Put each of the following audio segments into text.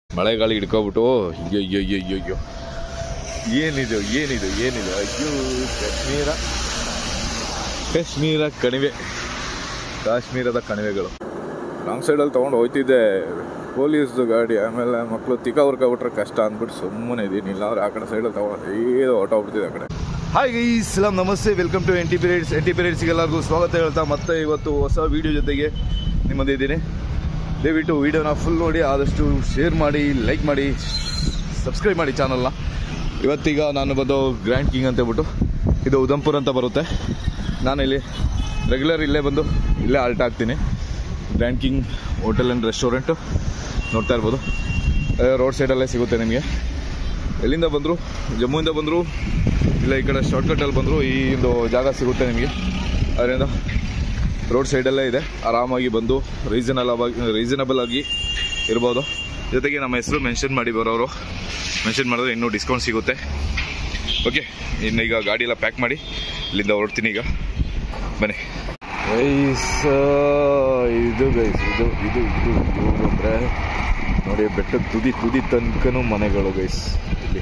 ಮಳೆಗಾಲ ಹಿಡ್ಕೊಬಿಟ್ಟು ಅಯ್ಯೋ ಅಯ್ಯೋ ಅಯ್ಯೋ ಅಯ್ಯೋ ಅಯ್ಯೋ ಏನಿದು ಏನಿದು ಏನಿದು ಅಯ್ಯೋ ಕಾಶ್ಮೀರ ಕಾಶ್ಮೀರ ಕಣಿವೆ ಕಾಶ್ಮೀರದ ಕಣಿವೆಗಳು ರಾಂಗ್ ಸೈಡಲ್ಲಿ ತೊಗೊಂಡು ಹೋಯ್ತಿದ್ದೆ ಪೊಲೀಸ್ದು ಗಾಡಿ ಆಮೇಲೆ ಮಕ್ಕಳು ತಿಕ್ಕ ಹೊರ್ಕೊಬಿಟ್ರೆ ಕಷ್ಟ ಅಂದ್ಬಿಟ್ಟು ಸುಮ್ಮನೆ ಇದ್ದೀನಿ ಇಲ್ಲ ಅವ್ರು ಆ ಕಡೆ ಸೈಡಲ್ಲಿ ತೊಗೊಂಡು ಏದು ಹೊಟ್ಟೋಗ್ಬಿಡ್ತಿದೆ ಆ ಕಡೆ ಹಾಯ್ ಗೈಸ್ ಸಲಾಂ ನಮಸ್ತೆ welcome to N T periods N T ಪಿರಿಯಡ್ಸ್ಗೆ ಎಲ್ಲರಿಗೂ ಸ್ವಾಗತ ಹೇಳ್ತಾ ಮತ್ತೆ ಇವತ್ತು ಹೊಸ ವಿಡಿಯೋ ಜೊತೆಗೆ ನಿಮ್ಮದಿದ್ದೀನಿ ದಯವಿಟ್ಟು ವಿಡಿಯೋನ ಫುಲ್ ನೋಡಿ ಆದಷ್ಟು ಶೇರ್ ಮಾಡಿ ಲೈಕ್ ಮಾಡಿ ಸಬ್ಸ್ಕ್ರೈಬ್ ಮಾಡಿ ಚಾನಲ್ನ ಇವತ್ತೀಗ ನಾನು ಬಂದು ಗ್ರ್ಯಾಂಡ್ ಕಿಂಗ್ ಅಂತ ಹೇಳ್ಬಿಟ್ಟು ಇದು ಉದಂಪುರ್ ಅಂತ ಬರುತ್ತೆ ನಾನಿಲ್ಲಿ ರೆಗ್ಯುಲರ್ ಇಲ್ಲೇ ಬಂದು ಇಲ್ಲೇ ಆಲ್ಟ್ ಆಗ್ತೀನಿ grand king hotel and restaurant ನೋಡ್ತಾ ಇರ್ಬೋದು ರೋಡ್ ಸೈಡಲ್ಲೇ ಸಿಗುತ್ತೆ ನಿಮಗೆ ಎಲ್ಲಿಂದ ಬಂದರು ಜಮ್ಮುವಿಂದ ಬಂದರು ಇಲ್ಲ ಈ ಕಡೆ ಶಾರ್ಟ್ಕಟ್ಟಲ್ಲಿ ಬಂದರು ಈ ಒಂದು ಜಾಗ ಸಿಗುತ್ತೆ ನಿಮಗೆ ಅದರಿಂದ ರೋಡ್ ಸೈಡಲ್ಲೇ ಇದೆ ಆರಾಮಾಗಿ ಬಂದು ರೀಸನಲ್ ಆಗಿ ರೀಸನಬಲ್ ಆಗಿ ಇರ್ಬೋದು ಜೊತೆಗೆ ನಮ್ಮ ಹೆಸರು ಮೆನ್ಷನ್ ಮಾಡಿ ಬರೋರು ಮೆನ್ಷನ್ ಮಾಡಿದ್ರೆ ಇನ್ನೂ ಡಿಸ್ಕೌಂಟ್ ಸಿಗುತ್ತೆ ಓಕೆ ಇನ್ನು ಈಗ ಗಾಡಿ ಎಲ್ಲ ಪ್ಯಾಕ್ ಮಾಡಿ ಇಲ್ಲಿಂದ ಹೊರಡ್ತೀನಿ ಈಗ ಬನ್ನಿ ಗೈಸ್ ಇದು ಗೈಸ್ ಇದು ಇದು ಇದು ಇದು ಅಂದರೆ ನೋಡಿ ಬೆಟ್ಟದ ತುದಿ ತುದಿ ತನಕನೂ ಮನೆಗಳು ಗೈಸ್ ಇಲ್ಲಿ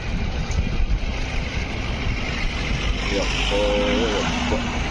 ಯಪ್ಪ, ಯಪ್ಪ.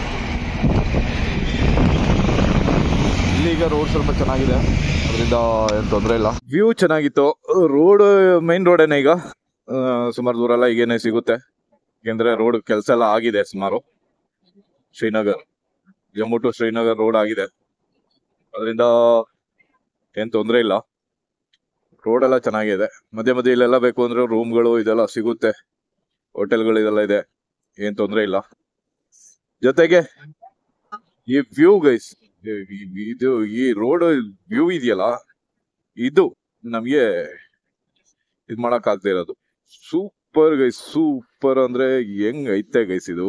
ಇಲ್ಲಿ ಈಗ ರೋಡ್ ಸ್ವಲ್ಪ ಚೆನ್ನಾಗಿದೆ ಅದರಿಂದ ಏನು ತೊಂದರೆ ಇಲ್ಲ ವ್ಯೂ ಚೆನ್ನಾಗಿತ್ತು ರೋಡ್ ಮೈನ್ ರೋಡೇನೆ ಈಗ ಆ, ಸುಮಾರು ದೂರ ಎಲ್ಲ ಈಗೇನೆ ಸಿಗುತ್ತೆ ಯಾಕೆಂದ್ರೆ ರೋಡ್ ಕೆಲಸ ಎಲ್ಲ ಆಗಿದೆ ಸುಮಾರು ಶ್ರೀನಗರ್ ಜಮ್ಮು ಟು ಶ್ರೀನಗರ್ ರೋಡ್ ಆಗಿದೆ ಅದರಿಂದ ಏನ್ ತೊಂದರೆ ಇಲ್ಲ ರೋಡ್ ಎಲ್ಲ ಚೆನ್ನಾಗಿದೆ ಮಧ್ಯೆ ಮಧ್ಯೆ ಇಲ್ಲೆಲ್ಲ ಬೇಕು ಅಂದ್ರೆ ರೂಮ್ಗಳು ಇದೆಲ್ಲ ಸಿಗುತ್ತೆ ಹೋಟೆಲ್ಗಳು ಇದೆಲ್ಲ ಇದೆ ಏನ್ ತೊಂದರೆ ಇಲ್ಲ ಜೊತೆಗೆ ಈ ವ್ಯೂ ಗೈಸ್ ಇದು ಈ ರೋಡ್ ವ್ಯೂ ಇದೆಯಲ್ಲ ಇದು ನಮಗೆ ಇದು ಮಾಡಕ್ ಆಗ್ತಾ ಇರೋದು ಸೂಪರ್ ಗೈಸ್ ಸೂಪರ್ ಅಂದ್ರೆ ಹೆಂಗ್ ಐತೆ ಗೈಸ್ ಇದು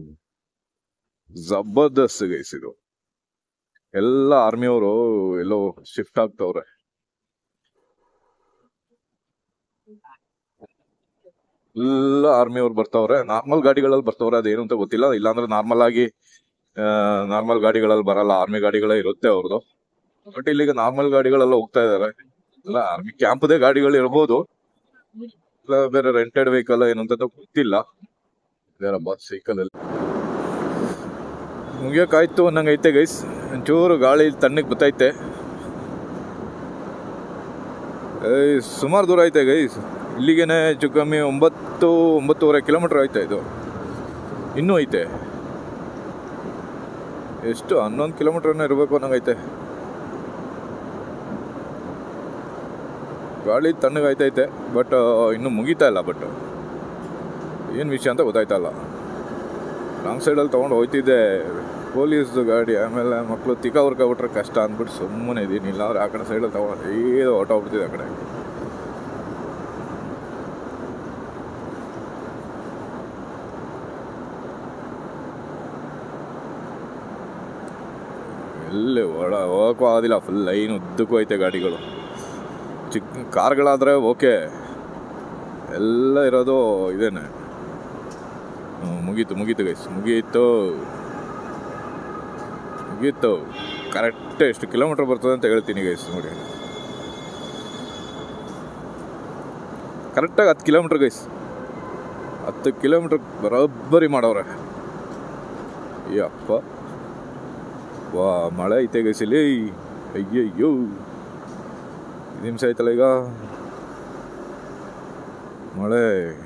ಜಬರ್ದಸ್ತ್ ಗೈಸ್ ಇದು ಎಲ್ಲ ಆರ್ಮಿಯವರು ಎಲ್ಲೋ ಶಿಫ್ಟ್ ಆಗ್ತವ್ರೆ ಎಲ್ಲ ಆರ್ಮಿಯವ್ರು ಬರ್ತಾವ್ರೆ ನಾರ್ಮಲ್ ಗಾಡಿಗಳಲ್ಲಿ ಬರ್ತವ್ರೆ ಅದೇನು ಅಂತ ಗೊತ್ತಿಲ್ಲ ಇಲ್ಲಾಂದ್ರೆ ನಾರ್ಮಲ್ ಆಗಿ ನಾರ್ಮಲ್ ಗಾಡಿಗಳಲ್ಲಿ ಬರಲ್ಲ ಆರ್ಮಿ ಗಾಡಿಗಳೇ ಇರುತ್ತೆ ಅವ್ರದ್ದು ಬಟ್ ಇಲ್ಲಿಗ ನಾರ್ಮಲ್ ಗಾಡಿಗಳೆಲ್ಲ ಹೋಗ್ತಾ ಇದಾರೆ ಇಲ್ಲ ಆರ್ಮಿ ಕ್ಯಾಂಪ್ದೇ ಗಾಡಿಗಳು ಇರ್ಬೋದು ಇಲ್ಲ ಬೇರೆ ರೆಂಟೆಡ್ ವೆಹಿಕಲ್ ಏನು ಅಂತ ಗೊತ್ತಿಲ್ಲ ಇದೇನಪ್ಪ ಸೈಕಲ್ ಅಲ್ಲಿ ಮುಗಿಯೋಕಾಯ್ತು ಅನ್ನಂಗೆ ಐತೆ ಗೈಸ್ ಒಂಚೂರು ಗಾಳಿ ತಣ್ಣಗೆ ಬತ್ತೈತೆ ಏಯ್ ಸುಮಾರು ದೂರ ಐತೆ ಗೈಸ್ ಇಲ್ಲಿಗೇನೆ ಹೆಚ್ಚು ಕಮ್ಮಿ ಒಂಬತ್ತು ಒಂಬತ್ತುವರೆ ಕಿಲೋಮೀಟರ್ ಐತೆ ಇದು ಇನ್ನೂ ಐತೆ ಎಷ್ಟು ಹನ್ನೊಂದು ಕಿಲೋಮೀಟರ್ನ ಇರಬೇಕು ಅನ್ನಂಗೈತೆ ಗಾಳಿ ತಣ್ಣಗೆ ಆಯ್ತೈತೆ ಬಟ್ ಇನ್ನೂ ಮುಗೀತಾ ಇಲ್ಲ ಬಟ್ ಏನು ವಿಷಯ ಅಂತ ಗೊತ್ತಾಯ್ತಾ ಇಲ್ಲ ರಾಂಗ್ ಸೈಡಲ್ಲಿ ತೊಗೊಂಡು ಹೋಯ್ತಿದ್ದೆ ಪೊಲೀಸ್ದು ಗಾಡಿ ಆಮೇಲೆ ಮಕ್ಕಳು ತಿಕ್ಕ ಹೊರ್ಕೊಬಿಟ್ರೆ ಕಷ್ಟ ಅಂದ್ಬಿಟ್ಟು ಸುಮ್ಮನೆ ಇದ್ದೀನಿ ಇಲ್ಲ ಅವ್ರು ಆ ಕಡೆ ಸೈಡಲ್ಲಿ ತೊಗೊಂಡು ಏದು ಹೊಟ್ಟೋಗ್ಬಿಡ್ತಿದೆ ಆ ಕಡೆ ಎಲ್ಲಿ ಒಳ ಹೋಗೋಕ್ಕೂ ಆಗೋದಿಲ್ಲ ಫುಲ್ ಲೈನ್ ಉದ್ದಕ್ಕೂ ಐತೆ ಗಾಡಿಗಳು ಚಿಕ್ಕ ಕಾರ್ಗಳಾದರೆ ಓಕೆ ಎಲ್ಲ ಇರೋದು ಇದೇನೆ ಹ್ಮ್, ಮುಗೀತು ಮುಗೀತು ಗೈಸ್ ಮುಗೀತು ಮುಗೀತು ಕರೆಕ್ಟ್ ಎಷ್ಟು ಕಿಲೋಮೀಟ್ರ್ ಬರ್ತದೆ ಅಂತ ಹೇಳ್ತೀನಿ ಗೈಸ್ ನೋಡಿ ಕರೆಕ್ಟಾಗಿ ಹತ್ತು ಕಿಲೋಮೀಟ್ರ್ ಗೈಸ್ ಹತ್ತು ಕಿಲೋಮೀಟ್ರ್ ಬರೋಬ್ಬರಿ ಮಾಡವ್ರೆ ಯಪ್ಪ ವಾ ಮಳೆ ಐತೆ ಗೈಸ್ ಇಲ್ಲಿ ಅಯ್ಯಯ್ಯೋ ನಿಮಿಷ ಆಯ್ತಲ್ಲ ಈಗ ಮಳೆ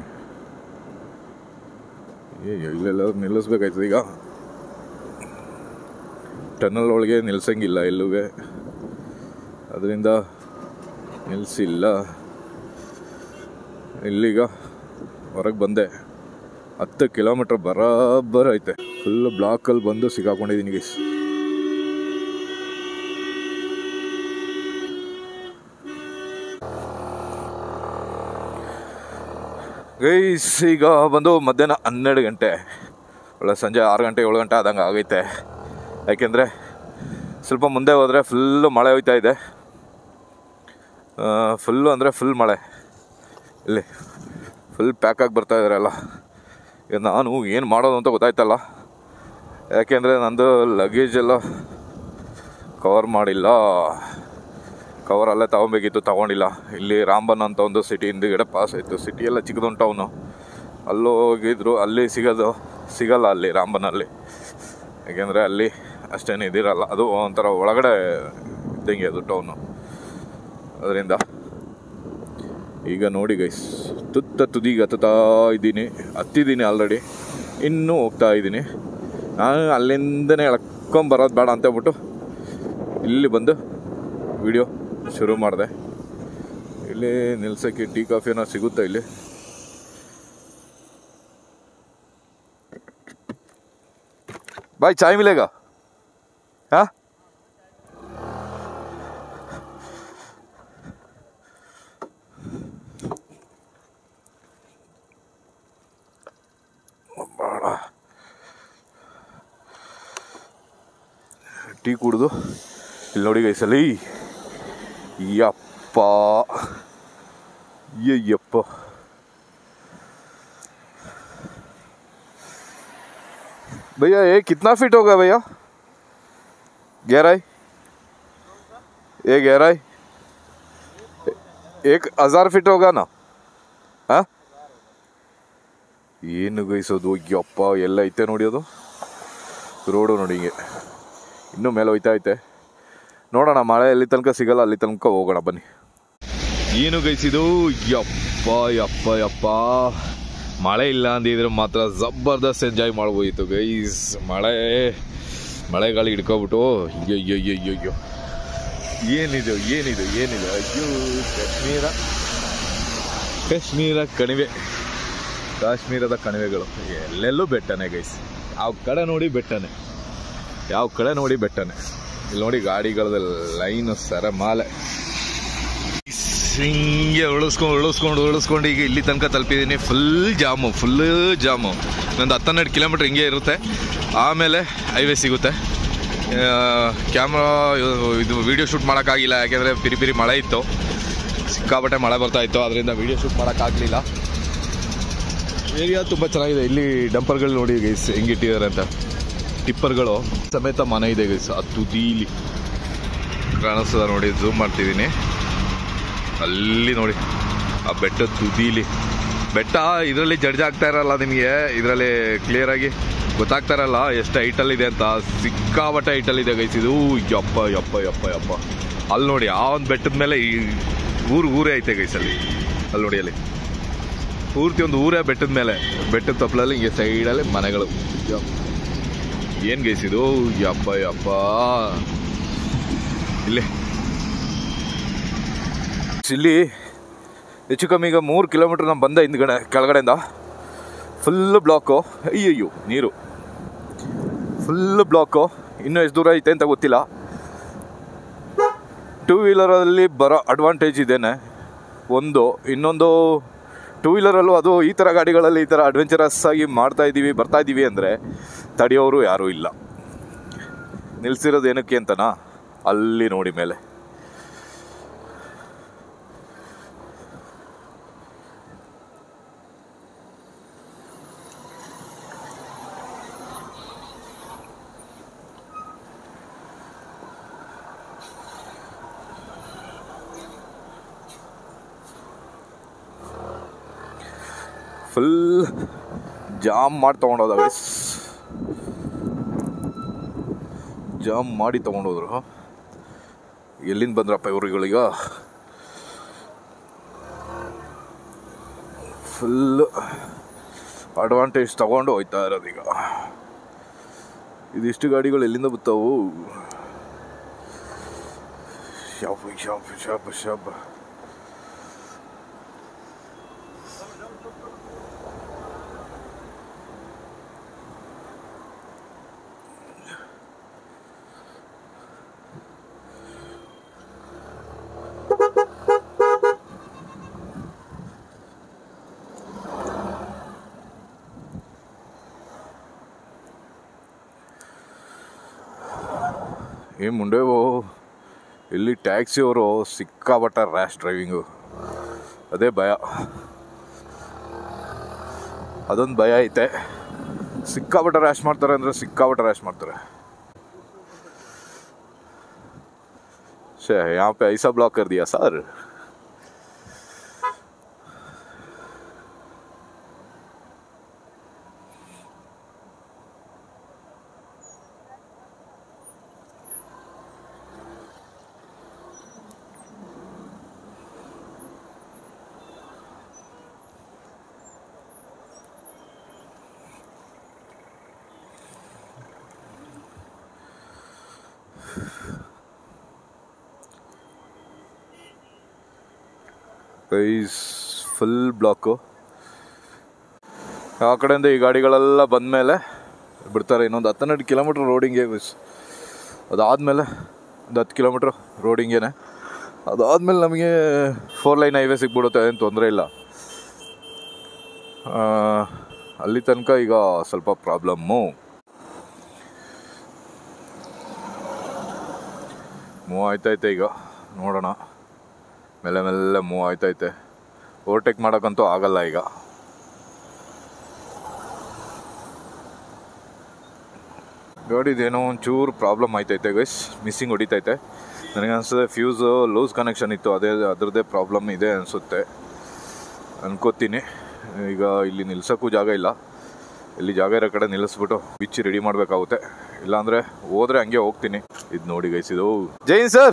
ಅಯ್ಯಯ್ಯೋ ಇಲ್ಲೆಲ್ಲ ನಿಲ್ಲಿಸ್ಬೇಕಾಯ್ತದೆ ಈಗ ಟನಲ್ ಒಳಗೆ ನಿಲ್ಸಂಗಿಲ್ಲ ಎಲ್ಲೂಗೆ ಅದರಿಂದ ನಿಲ್ಲಿಸಿಲ್ಲ ಇಲ್ಲಿಗ ಹೊರಗೆ ಬಂದೆ ಹತ್ತು ಕಿಲೋಮೀಟ್ರ್ ಬರಾಬರ್ ಐತೆ ಫುಲ್ ಬ್ಲಾಕಲ್ಲಿ ಬಂದು ಸಿಕ್ಕಾಕೊಂಡಿದ್ದೀನಿ ಗೈಸ್ ಗೈಸ್ ಈಗ ಬಂದು ಮಧ್ಯಾಹ್ನ ಹನ್ನೆರಡು ಗಂಟೆ ಒಳ್ಳೆ ಸಂಜೆ ಆರು ಗಂಟೆ ಏಳು ಗಂಟೆ ಆದಂಗೆ ಆಗೈತೆ ಯಾಕೆಂದರೆ ಸ್ವಲ್ಪ ಮುಂದೆ ಹೋದರೆ ಫುಲ್ಲು ಮಳೆ ಹೋಯ್ತಾ ಇದೆ ಫುಲ್ಲು ಅಂದರೆ ಫುಲ್ ಮಳೆ ಇಲ್ಲಿ ಫುಲ್ ಪ್ಯಾಕಾಗಿ ಬರ್ತಾ ಇದ್ದಾರೆ ಎಲ್ಲ ಈಗ ನಾನು ಏನು ಮಾಡೋದು ಅಂತ ಗೊತ್ತಾಯ್ತಲ್ಲ ಯಾಕೆಂದರೆ ನಂದು ಲಗೇಜ್ ಎಲ್ಲ ಕವರ್ ಮಾಡಿಲ್ಲ ಕವರ್ ಅಲ್ಲೇ ತೊಗೊಬೇಕಿತ್ತು ತೊಗೊಂಡಿಲ್ಲ ಇಲ್ಲಿ ರಾಂಬನ್ ಅಂತ ಒಂದು ಸಿಟಿ ಹಿಂದುಗಡೆ ಪಾಸ್ ಆಯಿತು ಸಿಟಿ ಎಲ್ಲ ಚಿಕ್ಕದೊಂದು ಟೌನು ಅಲ್ಲೂ ಹೋಗಿದ್ರು ಅಲ್ಲಿ ಸಿಗೋದು ಸಿಗಲ್ಲ ಅಲ್ಲಿ ರಾಂಬನಲ್ಲಿ ಯಾಕೆಂದರೆ ಅಲ್ಲಿ ಅಷ್ಟೇನು ಇದಿರಲ್ಲ ಅದು ಒಂಥರ ಒಳಗಡೆ ಇದ್ದಂಗೆ ಅದು ಟೌನು ಅದರಿಂದ ಈಗ ನೋಡಿ ಗೈಸ್ ತುತ್ತ ತುದಿಗೆ ಹತ್ತುತ್ತಾ ಇದ್ದೀನಿ ಹತ್ತಿದ್ದೀನಿ ಆಲ್ರೆಡಿ ಇನ್ನೂ ಹೋಗ್ತಾ ಇದ್ದೀನಿ ನಾನು ಅಲ್ಲಿಂದನೇ ಎಳ್ಕೊಂಬರೋದು ಬೇಡ ಅಂತ ಹೇಳ್ಬಿಟ್ಟು ಇಲ್ಲಿ ಬಂದು ವಿಡಿಯೋ ಶುರು ಮಾಡಿದೆ ಇಲ್ಲಿ ನಿಲ್ಸೋಕ್ಕೆ ಟೀ ಕಾಫಿ ಏನೋ ಸಿಗುತ್ತಾ ಇಲ್ಲಿ ಬಾಯ್ ಚಾಯ್ ಮಿಲೇಗ ಹಾಂ ಬೇಡ ಟೀ ಕುಡಿದು ಇಲ್ಲಿ ನೋಡಿ ಗೈಸಲ್ಲಿ ಯಪ್ಪ ಯಪ್ಪ भैया ये कितना फीट होगा भैया गहराई ये गहराई एक हजार फीट होगा ना हाँ ಏನು ಗೈಸೋದು ಯಪ್ಪ ಎಲ್ಲ ಐತೆ ನೋಡಿ ಅದು ರೋಡು ನೋಡಿ ಹಿಂಗೆ ಇನ್ನೂ ಮೇಲೆ ಹೋಯ್ತಾ ಐತೆ ನೋಡೋಣ ಮಳೆ ಎಲ್ಲಿ ತನಕ ಸಿಗಲ್ಲ ಅಲ್ಲಿ ತನಕ ಹೋಗೋಣ ಬನ್ನಿ ಏನು ಗೈಸಿದು ಯಪ್ಪ ಯಪ್ಪ ಯಪ್ಪ ಮಳೆ ಇಲ್ಲ ಅಂದಿದ್ರೆ ಮಾತ್ರ ಜಬರ್ದಸ್ತ್ ಎಂಜಾಯ್ ಮಾಡ್ಬೋದಿತ್ತು ಗೈಸ್ ಮಳೆ ಮಳೆಗಾಳಿ ಹಿಡ್ಕೊಬಿಟ್ಟು ಅಯ್ಯೋ ಅಯ್ಯೋ ಅಯ್ಯೋ ಅಯ್ಯೋ ಏನಿದು ಏನಿದು ಏನಿದು ಅಯ್ಯೋ ಕಾಶ್ಮೀರ ಕಾಶ್ಮೀರ ಕಣಿವೆ ಕಾಶ್ಮೀರದ ಕಣಿವೆಗಳು ಎಲ್ಲೆಲ್ಲೂ ಬೆಟ್ಟನೆ ಗೈಸ್ ಯಾವ ಕಡೆ ನೋಡಿ ಬೆಟ್ಟನೆ ಯಾವ ಕಡೆ ನೋಡಿ ಬೆಟ್ಟನೆ ಇಲ್ಲಿ ನೋಡಿ ಗಾಡಿಗಳದ ಲೈನ್ ಸರ ಮಾಲೆ ಹಿಂಗೆ ಉಳಿಸ್ಕೊಂಡು ಉಳಿಸ್ಕೊಂಡು ಉಳಿಸ್ಕೊಂಡು ಈಗ ಇಲ್ಲಿ ತನಕ ತಲುಪಿದ್ದೀನಿ ಫುಲ್ ಜಾಮು ಫುಲ್ ಜಾಮು ಒಂದು ಹತ್ತನ್ನೆರಡು ಕಿಲೋಮೀಟ್ರ್ ಹಿಂಗೆ ಇರುತ್ತೆ ಆಮೇಲೆ ಹೈವೇ ಸಿಗುತ್ತೆ ಕ್ಯಾಮ್ರಾ ಇದು ವಿಡಿಯೋ ಶೂಟ್ ಮಾಡೋಕ್ಕಾಗಿಲ್ಲ ಯಾಕೆಂದರೆ ಪಿರಿ ಪಿರಿ ಮಳೆ ಇತ್ತು ಸಿಕ್ಕಾಪಟ್ಟೆ ಮಳೆ ಬರ್ತಾ ಇತ್ತು ಅದರಿಂದ ವಿಡಿಯೋ ಶೂಟ್ ಮಾಡೋಕ್ಕಾಗಲಿಲ್ಲ ಏರಿಯಾ ತುಂಬ ಚೆನ್ನಾಗಿದೆ ಇಲ್ಲಿ ಡಂಪರ್ಗಳು ನೋಡಿ ಗೈಸ್ ಹೆಂಗಿಟ್ಟಿದ್ದಾರೆ ಅಂತ ಟಿಪ್ಪರ್ಗಳು ಸಮೇತ ಮನೆ ಇದೆ ಗೈಸ್ ಆ ತುದೀಲಿ ಕಾಣಿಸ್ತದ ನೋಡಿ ಝೂಮ್ ಮಾಡ್ತಿದ್ದೀನಿ ಅಲ್ಲಿ ನೋಡಿ ಆ ಬೆಟ್ಟದ ತುದೀಲಿ ಬೆಟ್ಟ ಇದರಲ್ಲಿ ಜಡ್ಜ್ ಆಗ್ತಾ ಇರಲ್ಲ ನಿಮಗೆ ಇದರಲ್ಲಿ ಕ್ಲಿಯರ್ ಆಗಿ ಗೊತ್ತಾಗ್ತಾ ಇರಲ್ಲ ಎಷ್ಟು ಹೈಟಲ್ಲಿದೆ ಅಂತ ಸಿಕ್ಕಾಪಟ್ಟೆ ಹೈಟಲ್ಲಿದೆ ಗೈಸ್ ಇದು ಯಪ್ಪ ಯಪ್ಪ ಯಪ್ಪ ಯಪ್ಪ ಅಲ್ಲಿ ನೋಡಿ ಆ ಒಂದು ಬೆಟ್ಟದ ಮೇಲೆ ಈ ಊರು ಊರೇ ಐತೆ ಗೈಸ್ ಅಲ್ಲಿ ಅಲ್ಲಿ ನೋಡಿ ಅಲ್ಲಿ ಪೂರ್ತಿ ಒಂದು ಊರೇ ಬೆಟ್ಟದ ಮೇಲೆ ಬೆಟ್ಟದ ತಪ್ಪಲಲ್ಲಿ ಹಿಂಗೆ ಸೈಡಲ್ಲಿ ಮನೆಗಳು ಏನು ಗೈಸಿದು ಯಪ್ಪ ಯಪ್ಪ ಇಲ್ಲಿ ಇಲ್ಲಿ ಹೆಚ್ಚು ಕಮ್ಮಿ ಈಗ ಮೂರು ಕಿಲೋಮೀಟ್ರ್ ನಾನು ಬಂದೆ ಹಿಂದ್ಗಡೆ ಕೆಳಗಡೆಯಿಂದ ಫುಲ್ ಬ್ಲಾಕು ಅಯ್ಯಯ್ಯೋ ನೀರು ಫುಲ್ ಬ್ಲಾಕು ಇನ್ನೂ ಎಷ್ಟು ದೂರ ಐತೆ ಅಂತ ಗೊತ್ತಿಲ್ಲ ಟೂ ವೀಲರಲ್ಲಿ ಬರೋ ಅಡ್ವಾಂಟೇಜ್ ಇದೇನೆ ಒಂದು ಇನ್ನೊಂದು ಟೂ ವೀಲರಲ್ಲೂ ಅದು ಈ ಥರ ಗಾಡಿಗಳಲ್ಲಿ ಈ ಥರ ಅಡ್ವೆಂಚರಸ್ ಆಗಿ ಮಾಡ್ತಾ ಇದ್ದೀವಿ ಬರ್ತಾ ಇದ್ದೀವಿ ಅಂದರೆ ತಡೆಯೋರು ಯಾರೂ ಇಲ್ಲ ನಿಲ್ಸಿರೋದು ಏನಕ್ಕೆ ಅಂತನಾ ಅಲ್ಲಿ ನೋಡಿ ಮೇಲೆ ಫುಲ್ ಜಾಮ್ ಮಾಡಿ ತೊಗೊಂಡೋದ ಗೈಸ್ ಜಾಮ್ ಮಾಡಿ ತೊಗೊಂಡೋದ್ರು ಎಲ್ಲಿಂದ ಬಂದ್ರಪ್ಪ ಇವ್ರುಗಳೀಗ ಫುಲ್ ಅಡ್ವಾಂಟೇಜ್ ತಗೊಂಡು ಹೋಯ್ತಾ ಇರೋದೀಗ ಇದಿಷ್ಟು ಗಾಡಿಗಳು ಎಲ್ಲಿಂದ ಬರ್ತಾವು ಶಾಪ್ ಶಾಪ್ ಶಾಪ್ ಶಾಪ್ ಏ ಮುಂಡೆವು ಇಲ್ಲಿ ಟ್ಯಾಕ್ಸಿಯವರು ಸಿಕ್ಕಾಪಟ್ಟ ರ್ಯಾಶ್ ಡ್ರೈವಿಂಗು ಅದೇ ಭಯ ಅದೊಂದು ಭಯ ಐತೆ ಸಿಕ್ಕಾಪಟ್ಟೆ ರ್ಯಾಶ್ ಮಾಡ್ತಾರೆ ಅಂದರೆ ಸಿಕ್ಕಾಪಟ್ಟೆ ರ್ಯಾಶ್ ಮಾಡ್ತಾರೆ शे यहाँ पे ऐसा ब्लॉक कर दिया सर ಗೈಸ್ ಫುಲ್ ಬ್ಲಾಕು ಆ ಕಡೆಯಿಂದ ಈ ಗಾಡಿಗಳೆಲ್ಲ ಬಂದಮೇಲೆ ಬಿಡ್ತಾರೆ ಇನ್ನೊಂದು ಹತ್ತೆರಡು ಕಿಲೋಮೀಟ್ರ್ ರೋಡಿಂಗೆ ಗೈಸ್ ಅದಾದಮೇಲೆ ಒಂದು ಹತ್ತು ಕಿಲೋಮೀಟ್ರ್ ರೋಡಿಂಗೇನೆ ಅದಾದಮೇಲೆ ನಮಗೆ ಫೋರ್ ಲೈನ್ ಹೈವೇ ಸಿಕ್ಬಿಡುತ್ತೆ ಏನು ತೊಂದರೆ ಇಲ್ಲ ಆ, ಅಲ್ಲಿ ತನಕ ಈಗ ಸ್ವಲ್ಪ ಪ್ರಾಬ್ಲಮ್ಮು ಮೂವ್ ಆಯ್ತೈತೆ ಈಗ ನೋಡೋಣ ಮೇಲೆ ಮೆಲ್ಲ ಮೂವ್ ಆಯ್ತೈತೆ ಓವರ್ಟೇಕ್ ಮಾಡೋಕ್ಕಂತೂ ಆಗಲ್ಲ ಈಗ ಗಾಡಿದೇನೋ ಒಂಚೂರು ಪ್ರಾಬ್ಲಮ್ ಆಯ್ತೈತೆ ಗೈಸ್ ಮಿಸ್ಸಿಂಗ್ ಹೊಡಿತೈತೆ ನನಗೆ ಅನಿಸ್ತದೆ ಫ್ಯೂಸ್ ಲೂಸ್ ಕನೆಕ್ಷನ್ ಇತ್ತು ಅದೇ ಅದರದ್ದೇ ಪ್ರಾಬ್ಲಮ್ ಇದೆ ಅನಿಸುತ್ತೆ ಅನ್ಕೋತೀನಿ ಈಗ ಇಲ್ಲಿ ನಿಲ್ಸೋಕ್ಕೂ ಜಾಗ ಇಲ್ಲ ಇಲ್ಲಿ ಜಾಗ ಇರೋ ಕಡೆ ನಿಲ್ಲಿಸ್ಬಿಟ್ಟು ಬಿಚ್ಚಿ ರೆಡಿ ಮಾಡಬೇಕಾಗುತ್ತೆ ಇಲ್ಲಾಂದರೆ ಹೋದ್ರೆ ಹಂಗೆ ಹೋಗ್ತೀನಿ ಇದು ನೋಡಿ ಗೈಸ್ ಇದು ಜೈನ್ ಸರ್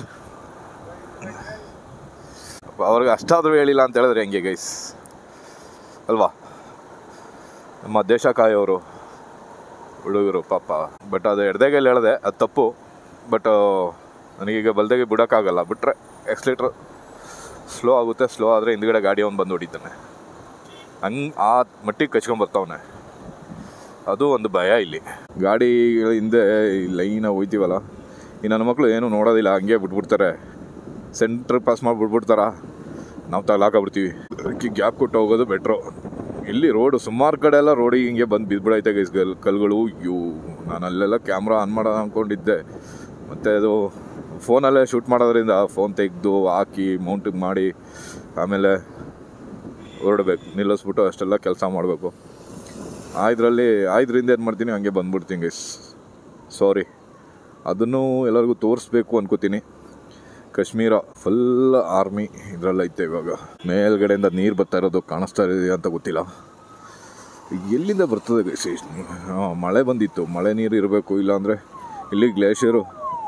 ಅವ್ರಿಗೆ ಅಷ್ಟಾದರೂ ಹೇಳಿಲ್ಲ ಅಂತ ಹೇಳಿದ್ರೆ ಹೆಂಗೆ ಗೈಸ್ ಅಲ್ವಾ ನಮ್ಮ ದೇಶ ಕಾಯೋರು ಹುಡುಗರು ಪಾಪ ಬಟ್ ಅದು ಎಡದೆಗೆಲ್ಲ ಹೇಳಿದೆ ಅದು ತಪ್ಪು ಬಟ್ ನನಗೀಗ ಬಲ್ದೆಗೆ ಬಿಡೋಕ್ಕಾಗಲ್ಲ ಬಿಟ್ಟರೆ ಎಕ್ಸ್ಲೇಟ್ರ್ ಸ್ಲೋ ಆಗುತ್ತೆ ಸ್ಲೋ ಆದರೆ ಹಿಂದ್ಗಡೆ ಗಾಡಿ ಅವ್ನು ಬಂದು ಹೊಡಿತಾನೆ ಹಂಗೆ ಆ ಮಟ್ಟಿಗೆ ಕಚ್ಕೊಂಬರ್ತಾವನೆ ಅದು ಒಂದು ಭಯ ಇಲ್ಲಿ ಗಾಡಿ ಹಿಂದೆ ಲೈನಾಗಿ ಹೋಯ್ತೀವಲ್ಲ ಈ ನನ್ನ ಮಕ್ಕಳು ಏನೂ ನೋಡೋದಿಲ್ಲ ಹಂಗೆ ಬಿಟ್ಬಿಡ್ತಾರೆ ಸೆಂಟ್ರ್ ಪಾಸ್ ಮಾಡಿ ಬಿಟ್ಬಿಡ್ತಾರ ನಾವು ತಗ್ಲಾಕಬಿಡ್ತೀವಿ ಅದಕ್ಕೆ ಗ್ಯಾಪ್ ಕೊಟ್ಟು ಹೋಗೋದು ಬೆಟ್ರು ಇಲ್ಲಿ ರೋಡು ಸುಮಾರು ಕಡೆ ಎಲ್ಲ ರೋಡಿಗೆ ಹಿಂಗೆ ಬಂದು ಬಿದ್ಬಿಡೈತೆ ಗೈಸ್ ಕಲ್ ಕಲ್ಗಳು ಇವು ನಾನು ಅಲ್ಲೆಲ್ಲ ಕ್ಯಾಮ್ರಾ ಆನ್ ಮಾಡೋಣ ಅಂದ್ಕೊಂಡಿದ್ದೆ ಮತ್ತು ಅದು ಫೋನಲ್ಲೇ ಶೂಟ್ ಮಾಡೋದ್ರಿಂದ ಫೋನ್ ತೆಗೆದು ಹಾಕಿ ಮೌಂಟಿಗೆ ಮಾಡಿ ಆಮೇಲೆ ಹೊರಡ್ಬೇಕು ನಿಲ್ಲಿಸ್ಬಿಟ್ಟು ಅಷ್ಟೆಲ್ಲ ಕೆಲಸ ಮಾಡಬೇಕು ಇದರಲ್ಲಿ ಇದರಿಂದ ಏನು ಮಾಡ್ತೀನಿ ಹಂಗೆ ಬಂದ್ಬಿಡ್ತೀನಿ ಗೈಸ್ ಸಾರಿ ಅದನ್ನು ಎಲ್ಲರಿಗೂ ತೋರಿಸ್ಬೇಕು ಅನ್ಕೋತೀನಿ ಕಾಶ್ಮೀರ ಫುಲ್ ಆರ್ಮಿ ಇದರಲ್ಲೈತೆ ಇವಾಗ ಮೇಲ್ಗಡೆಯಿಂದ ನೀರು ಬರ್ತಾ ಇರೋದು ಕಾಣಿಸ್ತಾ ಇದೆ ಅಂತ ಗೊತ್ತಿಲ್ಲ ಎಲ್ಲಿಂದ ಬರ್ತದೆ ಗೈಸ್ ಹಾಂ ಮಳೆ ಬಂದಿತ್ತು ಮಳೆ ನೀರು ಇರಬೇಕು ಇಲ್ಲಾಂದರೆ ಇಲ್ಲಿ ಗ್ಲೇಷಿಯರು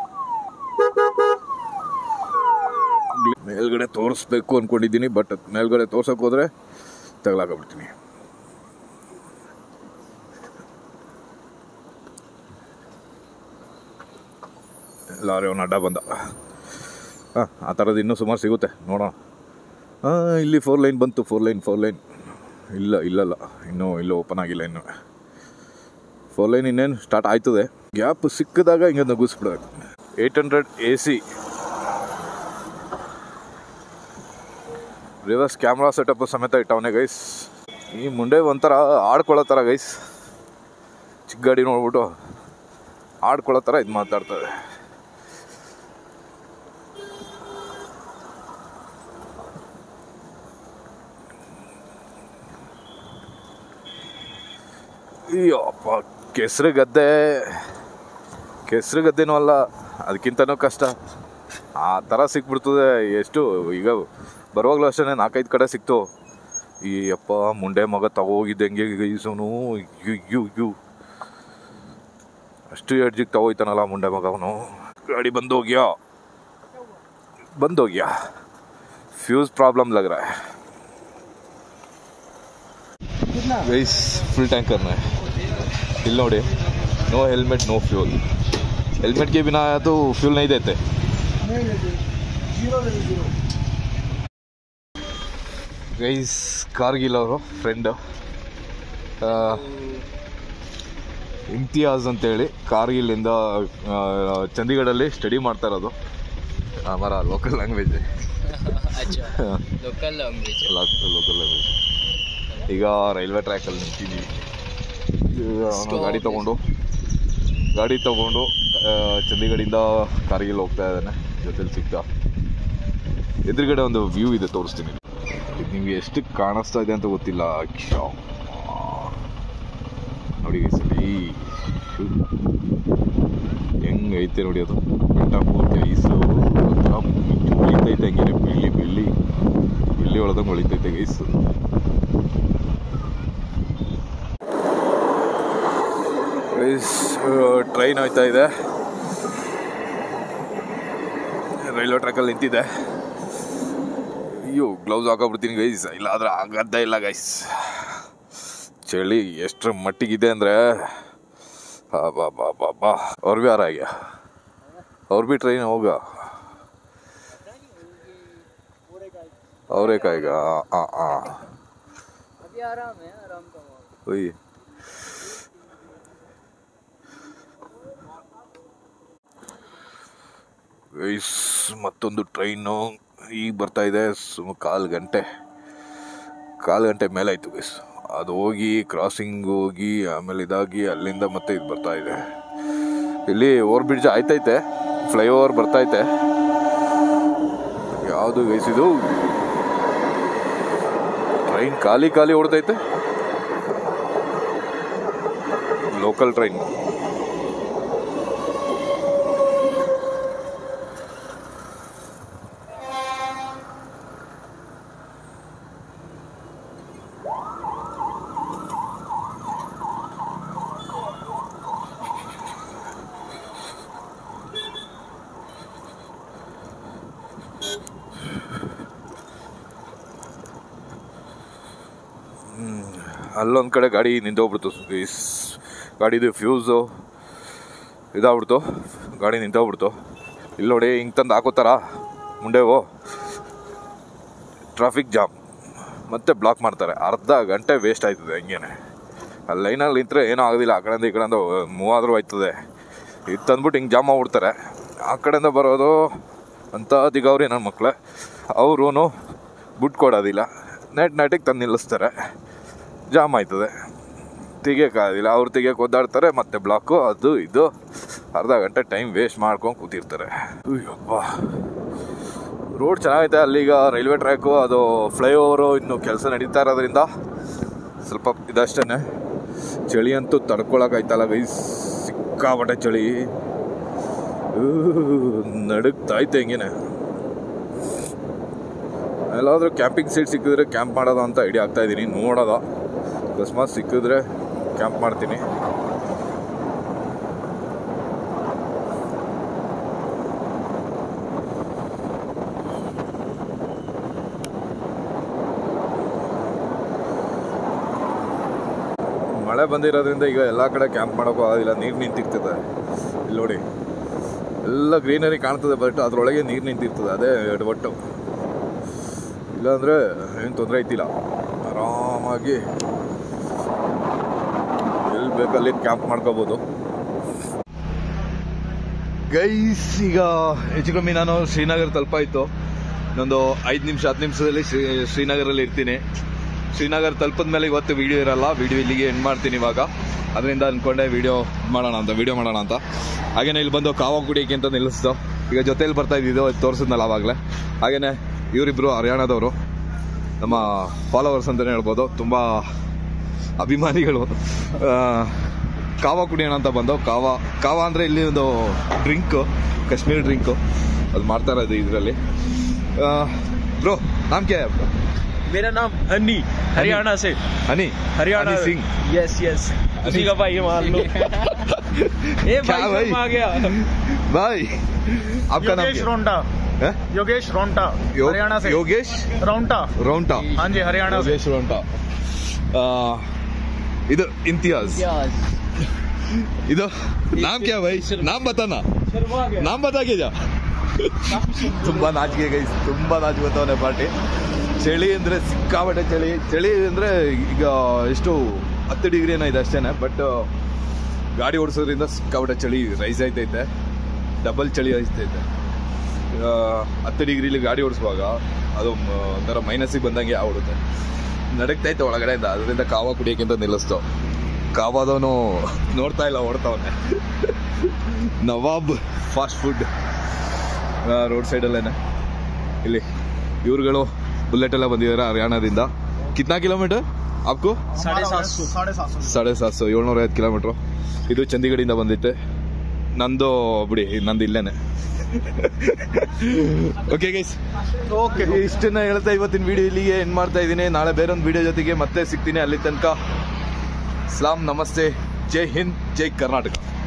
ಮೇಲ್ಗಡೆ ತೋರಿಸ್ಬೇಕು ಅಂದ್ಕೊಂಡಿದ್ದೀನಿ ಬಟ್ ಮೇಲ್ಗಡೆ ತೋರ್ಸಕ್ಕೆ ಹೋದರೆ ತಗಲಾಕಬಿಡ್ತೀನಿ ಲಾರಿ ಅವನ ಅಡ್ಡ ಬಂದ ಹಾಂ ಆ ಥರದ್ದು ಇನ್ನೂ ಸುಮಾರು ಸಿಗುತ್ತೆ ನೋಡೋಣ ಹಾಂ ಇಲ್ಲಿ ಫೋರ್ ಲೈನ್ ಬಂತು ಫೋರ್ ಲೈನ್ ಫೋರ್ ಲೈನ್ ಇಲ್ಲ ಇಲ್ಲಲ್ಲ ಇನ್ನೂ ಇಲ್ಲೂ ಓಪನ್ ಆಗಿಲ್ಲ ಇನ್ನು ಫೋರ್ ಲೈನ್ ಇನ್ನೇನು ಸ್ಟಾರ್ಟ್ ಆಯ್ತದೆ ಗ್ಯಾಪ್ ಸಿಕ್ಕಿದಾಗ ಹಿಂಗೆ ನಗುಸ್ಬಿಡೋದು eight hundred A C reverse camera setup ಸಮೇತ ಇಟ್ಟವನೇ ಗೈಸ್ ಈ ಮುಂಡೆ ಒಂಥರ ಆಡ್ಕೊಳ್ಳೋ ಥರ ಗೈಸ್ ಚಿಕ್ಕ ಗಾಡಿ ನೋಡ್ಬಿಟ್ಟು ಆಡ್ಕೊಳ್ಳೋ ಥರ ಇದು ಮಾತಾಡ್ತದೆ ಅಯ್ಯಪ್ಪ ಕೆಸರು ಗದ್ದೆ ಕೆಸರು ಗದ್ದೆನೂ ಅಲ್ಲ ಅದಕ್ಕಿಂತನೂ ಕಷ್ಟ ಆ ಥರ ಸಿಕ್ಬಿಡ್ತದೆ ಎಷ್ಟು ಈಗ ಬರುವಾಗಲೂ ಅಷ್ಟೇ ನಾಲ್ಕೈದು ಕಡೆ ಸಿಕ್ತು ಈ ಅಪ್ಪ ಮುಂಡೆ ಮಗ ತಗೋಗಿದ್ದೆ ಹೆಂಗೆ ಗೈಸೋನು ಯು ಯು ಯು ಅಷ್ಟು ಎಡ್ಜಿಗೆ ತಗೋಯ್ತಾನಲ್ಲ ಮುಂಡೆ ಮಗ ಅವನು ಗಾಡಿ ಬಂದೋಗ್ಯಾ ಬಂದೋಗ್ಯಾ ಫ್ಯೂಸ್ ಪ್ರಾಬ್ಲಮ್ ಲಗ್ रहा है ಗೈಸ್ ಫುಲ್ ಟ್ಯಾಂಕರ್ನ ಇಲ್ಲಿ ನೋಡಿ no helmet no fuel helmet के बिना तो फ्यूल नहीं देते ಗೈಸ್ ಕಾರ್ಗಿಲ್ ಅವರು ಫ್ರೆಂಡು ಇಮ್ತಿಯಾಜ್ ಅಂತೇಳಿ ಕಾರ್ಗಿಲಿಂದ ಆ, ಚಂಡೀಗಢಲ್ಲಿ ಸ್ಟಡಿ ಮಾಡ್ತಾ ಇರೋದು ಹಮಾರ ಲೋಕಲ್ ಲ್ಯಾಂಗ್ವೇಜ್ अच्छा लोकल लैंग्वेज ಲೋಕಲ್ ಲ್ಯಾಂಗ್ವೇಜ್ ಈಗ ರೈಲ್ವೆ ಟ್ರ್ಯಾಕಲ್ಲಿ ನಿಂತಿದ್ದೀವಿ ಅವನು Stop. ಗಾಡಿ ತಗೊಂಡು ಗಾಡಿ ತಗೊಂಡು ಆ, ಚಂಡೀಗಢಿಂದ ಕಾರ್ಗಿಲ್ ಹೋಗ್ತಾ ಇದ್ದಾನೆ ಜೊತೆಲಿ ಸಿಗ್ತ ಎದುರುಗಡೆ ಒಂದು ವ್ಯೂ ಇದೆ ತೋರಿಸ್ತೀನಿ ಇದು ನಿಮಗೆ ಎಷ್ಟು ಕಾಣಿಸ್ತಾ ಇದೆ ಅಂತ ಗೊತ್ತಿಲ್ಲ ಕ್ಷ. ನೋಡಿ guys, ಇಲ್ಲಿ ಹೆಂಗೈತೆ ನೋಡಿ ಅದು ಬೆಟ್ಟ ಪೂರ್ತಿ ಐಸು ಒಂಥರ ಮಿಂಚು ಹೊಳಿತೈತೆ ಹಂಗೇನೆ ಬಿಳಿ ಬಿಳಿ ಬಿಳಿ ಒಳದಂಗೆ ಹೊಳಿತೈತೆ ಐಸು ಟ್ರೈನ್ ಹೋಯ್ತಾ ಇದೆ ರೈಲ್ವೆ ಟ್ರ್ಯಾಕಲ್ಲಿ ನಿಂತಿದೆ ಅಯ್ಯೋ ಗ್ಲೌಸ್ ಹಾಕೋಬಿಡ್ತೀನಿ ಗೈಸ್ ಇಲ್ಲಾದ್ರೆ ಆಗದ್ದೇ ಇಲ್ಲ ಗೈಸ್ ಚಳಿ ಎಷ್ಟರ ಮಟ್ಟಿಗಿದೆ ಅಂದರೆ ಬಾ ಬಾ ಬಾ ಬಾ ಅವ್ರು ಭೀ ಆರಾಗ್ಯ ಅವ್ರು ಭೀ ಟ್ರೈನ್ ಹೋಗ ಅವರೇ ಕಾಯ್ಗ ಆ ಆ अभी आराम है आराम का माहौल ಒಯ್ ಗೈಸ್ ಮತ್ತೊಂದು ಟ್ರೈನು ಈಗ ಬರ್ತಾ ಇದೆ ಸುಮ್ಮ ಕಾಲು ಗಂಟೆ ಕಾಲು ಗಂಟೆ ಮೇಲೆ ಆಯಿತು ಗೈಸ್ ಅದು ಹೋಗಿ ಕ್ರಾಸಿಂಗ್ ಹೋಗಿ ಆಮೇಲೆ ಇದಾಗಿ ಅಲ್ಲಿಂದ ಮತ್ತೆ ಇದು ಬರ್ತಾ ಇದೆ ಇಲ್ಲಿ ಓವರ್ ಬ್ರಿಡ್ಜ್ ಆಯ್ತೈತೆ ಫ್ಲೈಓವರ್ ಬರ್ತೈತೆ ಯಾವುದು ಗೈಸ್ ಇದು ಟ್ರೈನ್ ಖಾಲಿ ಖಾಲಿ ಓಡ್ತೈತೆ ಲೋಕಲ್ ಟ್ರೈನ್ ಅಲ್ಲೊಂದು ಕಡೆ ಗಾಡಿ ನಿಂತೋಗ್ಬಿಡ್ತು ಗೈಸ್ ಗಾಡಿದು ಫ್ಯೂಸು ಇದಾಗ್ಬಿಡ್ತು ಗಾಡಿ ನಿಂತೋಗ್ಬಿಡ್ತು ಇಲ್ಲಿ ನೋಡಿ ಹಿಂಗೆ ತಂದು ಹಾಕೋತಾರ ಮುಂಡೆವು ಟ್ರಾಫಿಕ್ ಜಾಮ್ ಮತ್ತೆ ಬ್ಲಾಕ್ ಮಾಡ್ತಾರೆ ಅರ್ಧ ಗಂಟೆ ವೇಸ್ಟ್ ಆಯ್ತದೆ ಹಂಗೇನೆ ಅಲ್ಲಿ ಲೈನಲ್ಲಿ ನಿಂತರೆ ಏನೂ ಆಗೋದಿಲ್ಲ ಆ ಕಡೆಯಿಂದ ಈ ಕಡೆಯಿಂದ ಮೂವ್ ಆದರೂ ಆಯ್ತದೆ ಇದು ತಂದ್ಬಿಟ್ಟು ಹಿಂಗೆ ಜಾಮ್ ಮಾಡ್ಬಿಡ್ತಾರೆ ಆ ಕಡೆಯಿಂದ ಬರೋದು ಅಂತ ದಿಗವ್ರಿ ನನ್ನ ಮಕ್ಕಳೇ ಅವ್ರೂ ಬಿಟ್ಟು ಕೊಡೋದಿಲ್ಲ ನೆಟ್ ನೆಟಿಗೆ ತಂದು ನಿಲ್ಲಿಸ್ತಾರೆ ಜಾಮ್ ಆಯ್ತದೆ ತೆಗಿಯೋಕ್ಕಾಗೋದಿಲ್ಲ ಅವ್ರು ತೆಗಿಯೋಕೆ ಒದ್ದಾಡ್ತಾರೆ ಮತ್ತೆ ಬ್ಲಾಕು ಅದು ಇದು ಅರ್ಧ ಗಂಟೆ ಟೈಮ್ ವೇಸ್ಟ್ ಮಾಡ್ಕೊಂಡು ಕೂತಿರ್ತಾರೆ ಅಯ್ಯಪ್ಪ ರೋಡ್ ಚೆನ್ನಾಗೈತೆ ಅಲ್ಲೀಗ ರೈಲ್ವೆ ಟ್ರ್ಯಾಕು ಅದು ಫ್ಲೈಓವರು ಇನ್ನು ಕೆಲಸ ನಡೀತಾ ಇರೋದ್ರಿಂದ ಸ್ವಲ್ಪ ಇದಷ್ಟೇ ಚಳಿ ಅಂತೂ ತಡ್ಕೊಳಕ್ಕಾಯ್ತಲ್ಲ ಗೈ ಸಿಕ್ಕಾಪಟ್ಟೆ ಚಳಿ ನಡುಗ್ತಾಯ್ತೆ ಹೆಂಗೇನೆ ಎಲ್ಲಾದರೂ ಕ್ಯಾಂಪಿಂಗ್ ಸೀಟ್ ಸಿಕ್ಕಿದ್ರೆ ಕ್ಯಾಂಪ್ ಮಾಡೋದು ಅಂತ ಐಡಿಯಾ ಆಗ್ತಾ ಇದ್ದೀನಿ ನೋಡೋದ ಅಕಸ್ಮಾತ್ ಸಿಕ್ಕಿದ್ರೆ ಕ್ಯಾಂಪ್ ಮಾಡ್ತೀನಿ ಮಳೆ ಬಂದಿರೋದ್ರಿಂದ ಈಗ ಎಲ್ಲ ಕಡೆ ಕ್ಯಾಂಪ್ ಮಾಡೋಕ್ಕೂ ಆಗೋದಿಲ್ಲ ನೀರು ನಿಂತಿರ್ತದೆ ಇಲ್ಲಿ ನೋಡಿ ಎಲ್ಲ ಗ್ರೀನರಿ ಕಾಣ್ತದೆ ಬಟ್ ಅದರೊಳಗೆ ನೀರು ನಿಂತಿರ್ತದೆ ಅದೇ ಎಡವಟ್ಟು ಇಲ್ಲಾಂದರೆ ಏನು ತೊಂದರೆ ಐತಿಲ್ಲ ಆರಾಮಾಗಿ ಎಲ್ಲಿ ಬೇಕಲ್ಲಿ ಕ್ಯಾಂಪ್ ಮಾಡ್ಕೋಬೋದು ಗೈಸ್ ಈಗ ಹೆಚ್ಚು ಕಮ್ಮಿ ನಾನು ಶ್ರೀನಗರ್ ತಲುಪಾಯ್ತು ಇನ್ನೊಂದು ಐದು ನಿಮಿಷ ಹತ್ತು ನಿಮಿಷದಲ್ಲಿ ಶ್ರೀ ಶ್ರೀನಗರಲ್ಲಿ ಇರ್ತೀನಿ ಶ್ರೀನಗರ್ ತಲುಪಿದ ಮೇಲೆ ಇವತ್ತು ವಿಡಿಯೋ ಇರಲ್ಲ ವಿಡಿಯೋ ಇಲ್ಲಿಗೆ ಎಂಡ್ ಮಾಡ್ತೀನಿ ಇವಾಗ ಅದರಿಂದ ಅಂದ್ಕೊಂಡೆ ವಿಡಿಯೋ ಮಾಡೋಣ ಅಂತ ವಿಡಿಯೋ ಮಾಡೋಣ ಅಂತ ಹಾಗೇನೆ ಇಲ್ಲಿ ಬಂದು ಕಾವ ಕುಡಿಯೋಕೆ ಅಂತ ನಿಲ್ಲಿಸ್ತು ಈಗ ಜೊತೆಲಿ ಬರ್ತಾ ಇದ್ದಿದ್ದು ತೋರಿಸಿದ್ನಲ್ಲ ಆವಾಗಲೇ ಹಾಗೇನೆ ಇವರಿಬ್ರು ಹರಿಯಾಣದವರು ನಮ್ಮ ಫಾಲೋವರ್ಸ್ ಅಂತಲೇ ಹೇಳ್ಬೋದು ತುಂಬ ಅಭಿಮಾನಿಗಳು ಆ, ಕಾವ ಕುಡಿಯೋಣ ಅಂತ ಬಂದು ಕಾವ ಕಾವ ಅಂದರೆ ಇಲ್ಲಿ ಒಂದು ಡ್ರಿಂಕು ಕಾಶ್ಮೀರಿ ಡ್ರಿಂಕು ಅದು ಮಾಡ್ತಾ ಇರೋದು ಇದರಲ್ಲಿ ಬ್ರೋ ನಾಮ್ ಕ್ಯಾ ಹೈ आपका? मेरा नाम हनी हरियाणा से हनी हरियाणा हनी सिंह यस यस उसी का भाई है, मान लो ए क्या भाई भाई? शर्म आ गया भाई आपका नाम योगेश क्या रोंटा है योगेश रोंटा यो- हरियाणा से योगेश रोंटा रोंटा हाँ जी हरियाणा से योगेश रोंटा आ, इधर इम्तियाज प्याज इधर नाम क्या भाई नाम बताना शर्मा गया ನಾಮ್ ಬತ್ತಾಗೆ ಜಾ ತುಂಬಾ ನಾಚಿಕೆ ಗೈಸ್ ತುಂಬಾ ನಾಚಿಕೊತವನೆ ಪಾರ್ಟಿ ಚಳಿ ಅಂದ್ರೆ ಸಿಕ್ಕಾಪಟ್ಟೆ ಚಳಿ ಚಳಿ ಅಂದ್ರೆ ಈಗ ಎಷ್ಟು ಹತ್ತು ಡಿಗ್ರಿ ಏನೋ ಇದೆ ಅಷ್ಟೇನೆ ಬಟ್ ಗಾಡಿ ಓಡಿಸೋದ್ರಿಂದ ಸಿಕ್ಕಾಪಟ್ಟೆ ಚಳಿ ರೈಸ್ ಆಯ್ತೈತೆ ಡಬಲ್ ಚಳಿ ಆಯ್ತೈತೆ ಆ, ಹತ್ತು ಡಿಗ್ರಿಲಿ ಗಾಡಿ ಓಡಿಸುವಾಗ ಅದು ಮ- ಒಂಥರ ಮೈನಸ್ಸಿಗೆ ಬಂದಂಗೆ ಆಗ್ಬಿಡುತ್ತೆ ನಡಕ್ತೈತೆ ಒಳಗಡೆಯಿಂದ ಅದರಿಂದ ಕಾವ ಕುಡಿಯೋಕೆ ಅಂತ ನಿಲ್ಲಿಸ್ತು ಕಾವಾದವನು ನೋಡ್ತಾ ಇಲ್ಲ ಓಡ್ತಾವನೆ ನವಾಬ್ ಫಾಸ್ಟ್ ಫುಡ್ ರೋಡ್ ಸೈಡಲ್ಲೇನೆ ಇಲ್ಲಿ ಇವ್ರುಗಳು ಬುಲೆಟ್ ಎಲ್ಲ ಬಂದಿದ್ದಾರೆ ಹರಿಯಾಣದಿಂದ ಕಿತ್ನಾ ಕಿಲೋಮೀಟರ್ आपको साढ़े सात सौ साढ़े सात सौ ಸಾಡೆ ಸಾತ್ ಸೊ ಏಳ್ನೂರ ಐವತ್ತು ಕಿಲೋಮೀಟ್ರು ಇದು ಚಂಡೀಗಢಿಂದ ಬಂದಿತ್ತೆ ನಂದು ಬಿಡಿ ನಂದು ಇಲ್ಲೇನೆ ಓಕೆ ಗೈಸ್ ಓಕೆ ಇಷ್ಟನ್ನ ಹೇಳ್ತಾ ಇವತ್ತಿನ ವಿಡಿಯೋ ಇಲ್ಲಿಗೆ ಎಂಡ್ ಮಾಡ್ತಾ ಇದ್ದೀನಿ ನಾಳೆ ಬೇರೊಂದು ವಿಡಿಯೋ ಜೊತೆಗೆ ಮತ್ತೆ ಸಿಗ್ತೀನಿ ಅಲ್ಲಿ ತನಕ ಸಲಾಂ ನಮಸ್ತೆ ಜೈ ಹಿಂದ್ ಜೈ ಕರ್ನಾಟಕ